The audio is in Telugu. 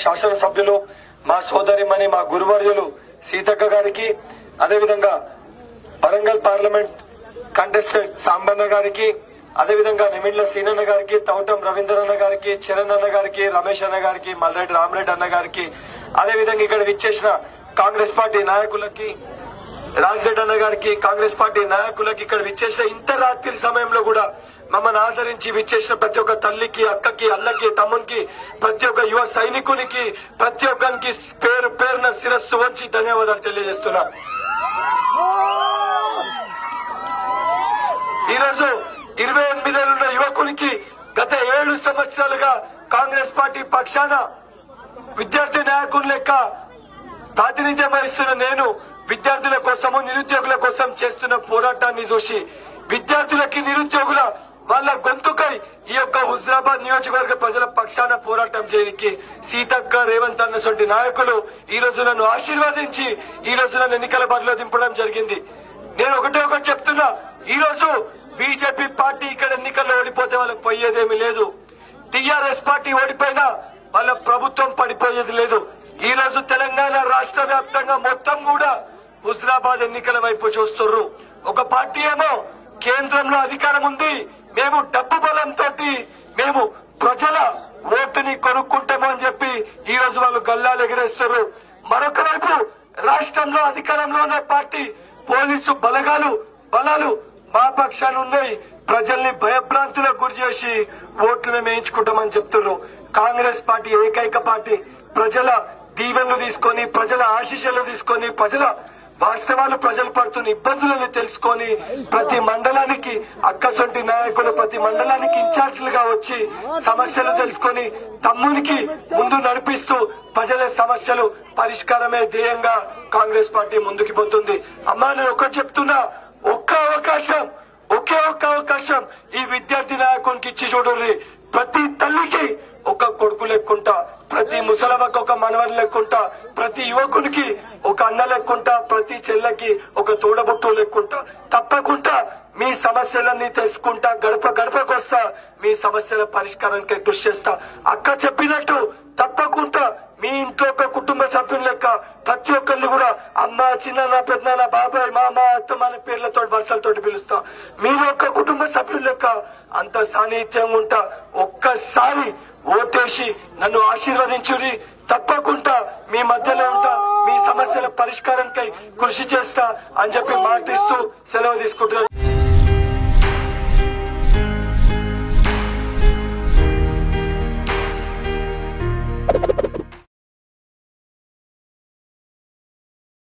శాసనసభ్యులు మా సోదరిమణి మా గురువర్యులు సీతక్క గారికి అదేవిధంగా వరంగల్ పార్లమెంట్ కంటెస్టెంట్ సాంబన్న గారికి అదేవిధంగా నిమిళ్ల సీనన్న గారికి తౌటం రవీంద్ర అన్న గారికి చరణ్ అన్న గారికి రమేష్ అన్న గారికి మల్రెడ్డి రామరెడ్డి అన్న గారికి అదేవిధంగా ఇక్కడ విచ్చేసిన కాంగ్రెస్ పార్టీ నాయకులకి రాజరెడ్డి అన్న గారికి కాంగ్రెస్ పార్టీ నాయకులకి ఇక్కడ విచ్చేసిన ఇంత రాత్రి సమయంలో కూడా మమ్మల్ని ఆదరించి విచ్చేసిన ప్రతి ఒక్క తల్లికి అక్కకి అల్లకి తమ్మునికి ప్రతి ఒక్క యువ సైనికునికి ప్రతి ఒక్కరికి పేరు పేరున శిరస్సు వంచి ధన్యవాదాలు తెలియజేస్తున్నా ఈ రోజు ఇరవై ఎనిమిదేళ్ల యువకునికి గత ఏడు సంవత్సరాలుగా కాంగ్రెస్ పార్టీ పక్షాన విద్యార్థి నాయకుల లెక్క ప్రాతినిధ్యం వహిస్తున్న నేను విద్యార్థుల కోసము నిరుద్యోగుల కోసం చేస్తున్న పోరాటాన్ని చూసి విద్యార్థులకి నిరుద్యోగుల వాళ్ళ గొంతుకై ఈ యొక్క హుజరాబాద్ నియోజకవర్గ ప్రజల పక్షాన పోరాటం చేయడానికి సీతక్క రేవంత్ అన్నటువంటి నాయకులు ఈ రోజు నన్ను ఆశీర్వదించి ఈ రోజు నన్ను ఎన్నికల బరిలో దింపడం జరిగింది నేను ఒకటే ఒకటి చెప్తున్నా ఈ రోజు బీజేపీ పార్టీ ఇక్కడ ఎన్నికల్లో ఓడిపోతే వాళ్ళకి పోయేదేమీ లేదు టీఆర్ఎస్ పార్టీ ఓడిపోయినా వాళ్ళ ప్రభుత్వం పడిపోయేది లేదు ఈ రోజు తెలంగాణ రాష్ట్ర వ్యాప్తంగా మొత్తం కూడా హుజరాబాద్ ఎన్నికల వైపు చూస్తున్నారు ఒక పార్టీ ఏమో కేంద్రంలో అధికారం ఉంది మేము డబ్బు బలంతో మేము ప్రజల ఓటుని కొనుక్కుంటామో అని చెప్పి ఈ రోజు వాళ్ళు గల్లాలు ఎగిరేస్తారు మరొక వైపు రాష్ట్రంలో అధికారంలో ఉన్న పార్టీ పోలీసు బలగాలు బలాలు మా పక్షాన ఉన్నాయి ప్రజల్ని భయభ్రాంతులకు గురి చేసి ఓట్లు మేము వేయించుకుంటామని చెప్తున్నారు కాంగ్రెస్ పార్టీ ఏకైక పార్టీ ప్రజల దీవెనలు తీసుకొని ప్రజల ఆశీస్సులు తీసుకొని ప్రజల వాస్తవాలు ప్రజలు పడుతున్న ఇబ్బందులను తెలుసుకొని ప్రతి మండలానికి అక్కసొంటి నాయకులు ప్రతి మండలానికి ఇన్ఛార్జీలుగా వచ్చి సమస్యలు తెలుసుకొని తమ్మునికి ముందు నడిపిస్తూ ప్రజల సమస్యలు పరిష్కారమే ధ్యేయంగా కాంగ్రెస్ పార్టీ ముందుకు పోతుంది అమ్మా నేను ఒకటి చెప్తున్నా ఒక్క అవకాశం ఒకే ఒక్క అవకాశం ఈ విద్యార్థి నాయకునికి ఇచ్చి చూడండి ప్రతి తల్లికి ఒక కొడుకు లెక్కుంటా ప్రతి ముసలమ్మకి ఒక మనవని లెక్కుంటా ప్రతి యువకునికి ఒక అన్న లెక్కుంటా ప్రతి చెల్లెకి ఒక తోడబుట్టు లెక్కుంటా తప్పకుండా మీ సమస్యలన్నీ తెలుసుకుంటా గడప గడపకొస్తా మీ సమస్యల పరిష్కారానికి కృషి చేస్తా అక్క చెప్పినట్టు తప్పకుండా మీ ఇంట్లో ఒక కుటుంబ సభ్యుల లెక్క ప్రతి ఒక్కరిని కూడా అమ్మ చిన్న పెద్దనాన్న బాబాయ్ మామ అత్తమ్మ అనే పేర్లతో వర్షాలతో పిలుస్తా మీరు ఒక కుటుంబ సభ్యుల లెక్క అంత సాన్నిహిత్యంగా ఉంటా ఒక్కసారి ఓటేసి నన్ను ఆశీర్వదించుడి తప్పకుండా మీ మధ్యలో ఉంటా మీ సమస్యల పరిష్కారానికై కృషి చేస్తా అని చెప్పి మాటిస్తూ సెలవు తీసుకుంటున్నాను